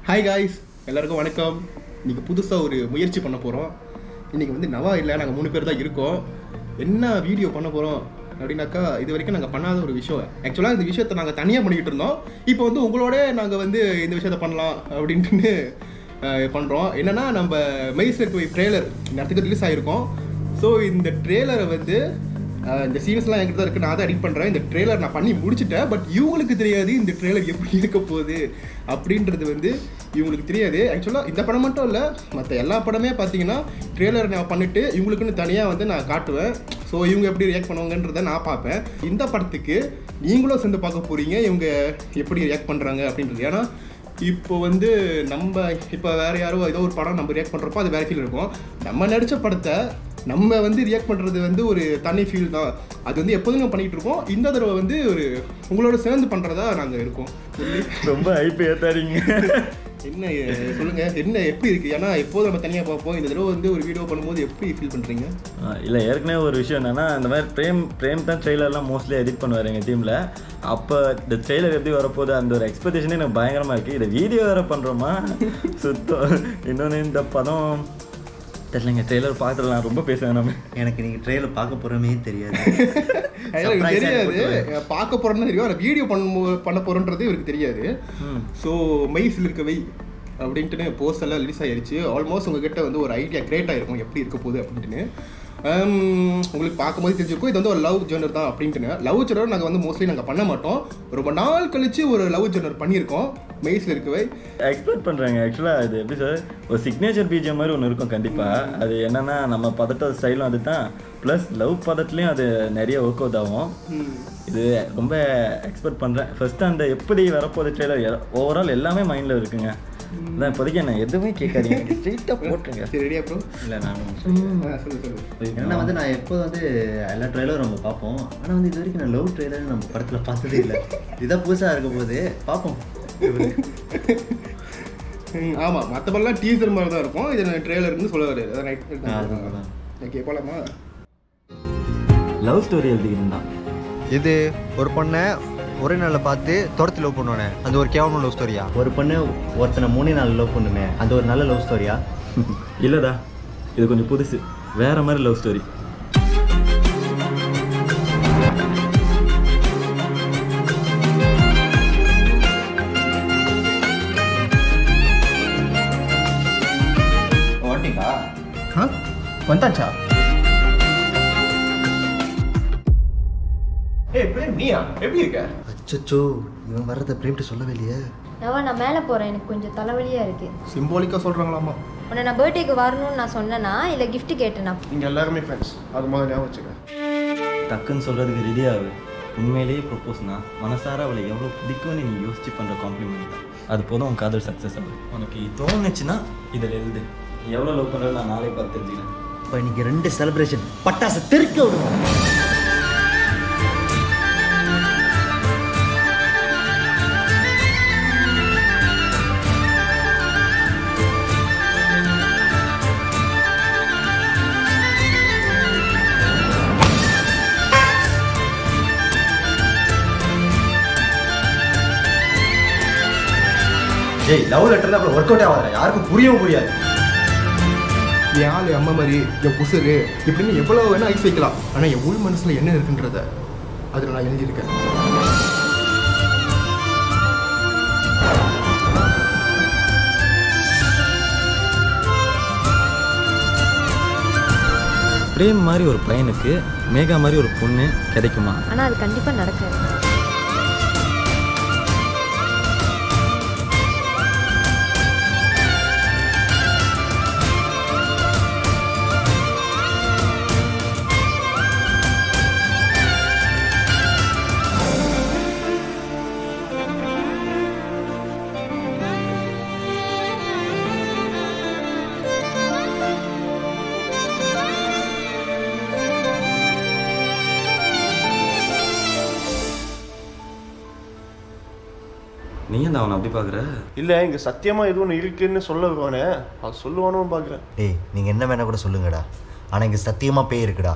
Hi guys எல்லாருக்கும் வணக்கம் இன்னைக்கு புதுசாக ஒரு முயற்சி பண்ண போகிறோம் இன்னைக்கு வந்து நவா இல்லை நாங்கள் மூணு பேர் தான் இருக்கோம் என்ன வீடியோ பண்ண போகிறோம் அப்படின்னாக்கா இது வரைக்கும் நாங்கள் பண்ணாத ஒரு விஷயம் ஆக்சுவலாக இந்த விஷயத்தை நாங்கள் தனியாக பண்ணிக்கிட்டு இருந்தோம் இப்போ வந்து உங்களோட நாங்கள் வந்து இந்த விஷயத்த பண்ணலாம் அப்படின்ட்டு பண்ணுறோம் என்னன்னா நம்ம மைசூர் போய் ட்ரெய்லர் இந்த இடத்துக்கு ரிலீஸ் ஆகிருக்கோம் ஸோ இந்த ட்ரெய்லரை வந்து ஆஹ் இந்த சீன்ஸ்லாம் என்கிட்ட தான் இருக்கு நான் தான் எடிட் பண்ணுறேன் இந்த ட்ரெய்லர் நான் பண்ணி முடிச்சிட்டேன் பட் இவங்களுக்கு தெரியாது இந்த ட்ரெய்லர் எப்படி இருக்க போகுது அப்படின்றது வந்து இவங்களுக்கு தெரியாது ஆக்சுவலாக இந்த படம் மட்டும் இல்லை மற்ற எல்லா படமே பார்த்தீங்கன்னா ட்ரெய்லர் நான் பண்ணிட்டு இவங்களுக்குன்னு தனியாக வந்து நான் காட்டுவேன் ஸோ இவங்க எப்படி ரியாக்ட் பண்ணுவாங்கன்றதை நான் பார்ப்பேன் இந்த படத்துக்கு நீங்களும் சேர்ந்து பார்க்க போறீங்க இவங்க எப்படி ரியாக்ட் பண்ணுறாங்க அப்படின்றது ஏன்னா இப்போ வந்து நம்ம இப்போ வேற யாரோ ஏதோ ஒரு படம் நம்ம ரியாக்ட் பண்ணுறப்போ அது வேற ஃபீல் இருக்கும் நம்ம நடித்த படத்தை நம்ம வந்து ரியாக்ட் பண்ணுறது வந்து ஒரு தனி ஃபீல் தான் அது வந்து எப்போதும் நம்ம பண்ணிகிட்டு இருக்கோம் இந்த தடவை வந்து ஒரு உங்களோட சேர்ந்து பண்ணுறதா நாங்கள் இருக்கோம் ரொம்ப ஹைப் ஏத்தாதீங்க என்ன அஹ், சொல்லுங்க என்ன எப்படி இருக்கு ஏன்னா எப்போதும் நம்ம தனியாக பார்ப்போம் இந்த தடவை வந்து ஒரு வீடியோ பண்ணும்போது எப்படி ஃபீல் பண்ணுறீங்க இல்லை ஏற்கனவே ஒரு விஷயம் என்னன்னா இந்த மாதிரி பிரேம் பிரேம் தான் ட்ரெய்லர்லாம் மோஸ்ட்லி எடிட் பண்ணுவார் எங்கள் டீமில் அப்போ இந்த ட்ரெய்லர் எப்படி வரப்போகுது அந்த ஒரு எக்ஸ்பெக்டேஷனே எனக்கு பயங்கரமாக இருக்குது இதை வீடியோ வேறு பண்ணுறோமா சுத்தம் இன்னொன்று இந்த படம் தெரியலங்க ட்ரெய்லர் பார்த்துடலாம் ரொம்ப பேசுவேன் நம்ம எனக்கு நீங்க ட்ரெயிலர் பார்க்க போறமே தெரியாது எனக்கு Surprise ஆ தெரியாது போட்டுருவாங்க. பார்க்க போறோம்னு தெரியும் ஆனால் வீடியோ பண்ண பண்ண போறோன்றது இவருக்கு தெரியாது ம். ஸோ மைஸில் இருக்கவை அப்படின்ட்டுன்னு போஸ்ட் எல்லாம் ரிலீஸ் ஆயிருச்சு ஆல்மோஸ்ட் உங்ககிட்ட வந்து ஒரு ஐடியா கிரியேட் ஆயிருக்கும் எப்படி இருக்க போகுது அப்படின்ட்டுன்னு Um, உங்களுக்கு பார்க்கும்போது தெரிஞ்சிருக்கும் இது வந்து ஒரு லவ் ஜெனர் தான் அப்படின்ட்டுன்னு லவ் ஜெனர் நாங்கள் வந்து மோஸ்ட்லி நாங்கள் பண்ண மாட்டோம் ரொம்ப நாள் கழிச்சு ஒரு லவ் ஜெனர் பண்ணியிருக்கோம் மைஸில் இருக்கவை எக்ஸ்பெக்ட் பண்ணுறாங்க ஆக்சுவலாக அது எப்படி சார் ஒரு சிக்னேச்சர் பிஜிஎம் மாதிரி ஒன்று இருக்கும் கண்டிப்பாக அது என்னன்னா நம்ம பதட்ட ஸ்டைலும் அதுதான் ப்ளஸ் லவ் பதத்துலேயும் அது நிறைய ஒர்க் அவுட் ஆகும் இது ரொம்ப எக்ஸ்பெக்ட் பண்ணுறேன் ஃபர்ஸ்ட் அந்த எப்படி வரப்போகுது ட்ரெய்லர் ஓவரால் எல்லாமே மைண்டில் இருக்குங்க அதான் இப்போதைக்கு என்ன எதுவுமே கேட்காதீங்க ஸ்ட்ரெயிட்டாக போட்டுருங்க சரி ரெடியா ப்ரோ இல்லை நானும் சொல்லு சொல்லு ஏன்னா வந்து நான் எப்போது வந்து எல்லா ட்ரெய்லரும் நம்ம பார்ப்போம் ஆனால் வந்து இது வரைக்கும் நான் லவ் ட்ரெய்லர் நம்ம படத்தில் பார்த்ததே இல்லை இதுதான் புதுசாக இருக்க போது பார்ப்போம் ம், ஆமா மற்றபடிலாம் டீசர் மாதிரி தான் இருக்கும் இது ட்ரெய்லர்னு சொல்ல வராது அதான் ரைட் அதுதான். ஓகே போலாமா லவ் ஸ்டோரி எழுதிக்கிறேன் தான் இது ஒரு பொண்ணை ஒரே நாளில் பார்த்து துரத்தி லவ் பண்ணுவானே அந்த ஒரு கேவலம் லவ் ஸ்டோரியா ஒரு பொண்ணு ஒருத்தனை மூணே நாள் லவ் பண்ணுமே அந்த ஒரு நல்ல லவ் ஸ்டோரியா இல்லைடா இது கொஞ்சம் புதுசு வேற மாதிரி லவ் ஸ்டோரி ஓட்டிங்கா ஆ வந்தாச்சா ஏய் பிரேம் நீயா எப்படி இருக்க அச்சோ இவன் வர்றதை பிரேம்ட்டு சொல்லவே இல்லையே நவா நான் மேலே போகிறேன் எனக்கு கொஞ்சம் தலைவலியாக இருக்குது சிம்பாலிக்கா சொல்றாங்களாமா உன்னை நான் பர்த்டேக்கு வரணும்னு நான் சொன்னேனா இல்லை gift கேட்டேனா நீங்க எல்லாருமே ஃப்ரெண்ட்ஸ் அது மாதிரி ஞாபகம் வச்சுக்க டக்குன்னு சொல்கிறதுக்கு ரெடி ஆகு உண்மையிலேயே ப்ரொப்போஸ்னா மனசார அவளை எவ்வளோ பிடிக்கும்னு நீ யோசிச்சு பண்ணுற காம்ப்ளிமெண்ட் தான் அது போதும் உன் காதல் சக்ஸஸ் ஆகும் உனக்கு தோணுச்சுன்னா இதில் எழுது எவ்வளோ லவ் பண்ணுறது நான் நாளை பார்த்து தெரிஞ்சுக்கிறேன் இப்போ இன்னைக்கு ரெண்டு செலிப்ரேஷன் பட்டாசு தெருக்க விடுவோம் ஏய் லவ் லெட்டர்ல அப்புறம் ஒர்க் அவுட் ஆகாத யாருக்கும் புரியவும் புரியாது என் ஆளு அம்மா மாதிரி என் புசுரு இப்படின்னு எவ்வளவு வேணா ஐஸ் வைக்கலாம் ஆனா என் உள் மனசுல என்ன இருக்குன்றத அதுல நான் எழுதியிருக்கேன் பிரேம் மாதிரி ஒரு பையனுக்கு மேகா மாதிரி ஒரு பொண்ணு கிடைக்குமா ஆனால் அது கண்டிப்பாக நடக்காது நீ ஏன் அவனை அப்படி பார்க்குற இல்ல இங்க சத்தியமா எதுவும் ஒண்ணு இருக்குன்னு சொல்ல வருவானே அது சொல்லுவானு பாக்குறேன் ஏய் நீங்கள் என்ன வேணா கூட சொல்லுங்கடா ஆனால் இங்கே சத்தியமாக பேய் இருக்குடா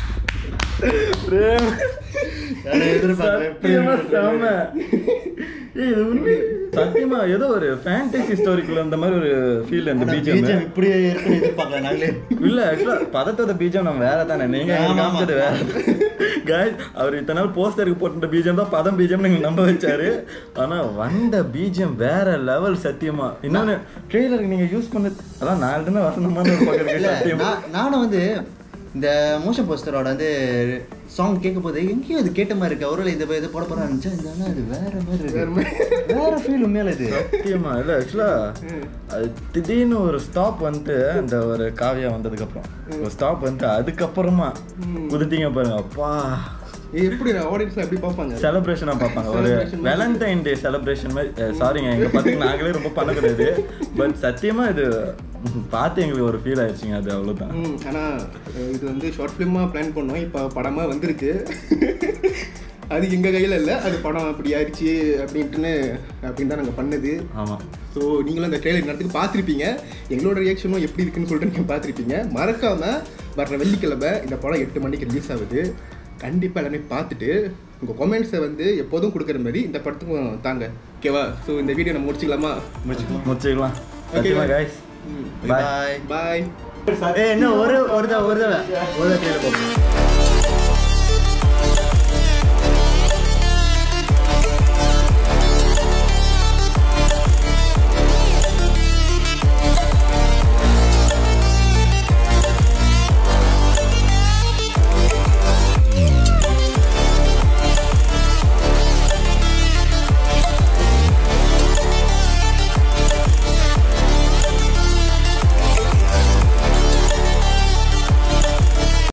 பிரேம் எதிர்பார்க்கல. சத்தியமா செம. ஏய், இது உண்மை சத்தியமா ஏதோ ஒரு ஃபேண்டசி ஸ்டோரிக்குள்ள அந்த மாதிரி ஒரு ஃபீல் அந்த பிஜிஎம் பிஜிஎம் இப்படி இருக்குன்னு எதிர்பார்க்கல நாங்களே இல்ல ஆக்சுவலா பதத்தோட பீஜம் நம்ம வேற தானே நீங்க எனக்கு ஆமா, ஆமா. காமிச்சது வேற காய்ஸ் அவர் இத்தனை நாள் போஸ்டருக்கு போட்ட பீஜம் தான் பதம் பீஜம் நீங்க நம்ப வச்சாரு ஆனா வந்த பீஜம் வேற லெவல் சத்தியமா இன்னொன்னு ட்ரெய்லருக்கு நீங்க யூஸ் பண்ண அதான் நாலு தானே வசனமான ஒரு பக்கம் இல்ல இருக்கு சத்தியமா நான் நானும் வந்து இந்த மோஷன் போஸ்டரோட வந்து சாங் கேட்கும் போது எங்கேயும் அது கேட்ட மாதிரி இருக்கு அவரோட இது இது போட போறா இருந்துச்சு இந்த ஆனா அது வேற மாதிரி இருக்கு வேற ஃபீல் உண்மையில இது சத்தியமா இல்ல ஆக்சுவலா அது திடீர்னு ஒரு ஸ்டாப் வந்துட்டு அந்த ஒரு காவியா வந்ததுக்கு அப்புறம் ஒரு ஸ்டாப் வந்துட்டு அதுக்கப்புறமா குதித்தீங்க பாருங்க அப்பா இது எப்படி ஆடியன்ஸ்ல எப்படி பார்ப்பாங்க செலிப்ரேஷனா பார்ப்பாங்க ஒரு Celebration மாதிரி. வேலண்டைன் டே செலிப்ரேஷன் மாதிரி சாரிங்க எங்க பார்த்து நாங்களே ரொம்ப பண்ண கிடையாது பட் சத்தியமா இது பார்த்து எங்களுக்கு ஒரு ஃபீல் ஆயிடுச்சுங்க அது அவ்வளவுதான் ம் ஆனால் இது வந்து ஷார்ட் ஃபிலிமாக பிளான் பண்ணோம் இப்போ படமாக வந்திருக்கு அது எங்கள் கையில் இல்லை அது படம் அப்படி ஆயிடுச்சு அப்படின்ட்டுன்னு அப்படின்னு தான் நாங்கள் பண்ணது ஆமா ஸோ நீங்களும் அந்த ட்ரெயிலர் நேரத்துக்கு பார்த்துருப்பீங்க எங்களோட ரியாக்ஷனும் எப்படி இருக்குன்னு சொல்லிட்டு நீங்கள் பார்த்துருப்பீங்க மறக்காமல் வர்ற வெள்ளிக்கிழமை இந்த படம் எட்டு மணிக்கு ரிலீஸ் ஆகுது கண்டிப்பாக எல்லாமே பார்த்துட்டு உங்கள் கொமெண்ட்ஸை வந்து எப்போதும் கொடுக்குற மாதிரி இந்த படத்துக்கும் தாங்க ஓகேவா ஸோ இந்த வீடியோ நம்ம முடிச்சுக்கலாமா முடிச்சுக்கலாம் சத்தியமா கைஸ் பாய் பாய் ஏய் இன்னும் ஒரு ஒரு தடவை ஒரு தடவை ஒரு தடவை trailer பார்ப்போம்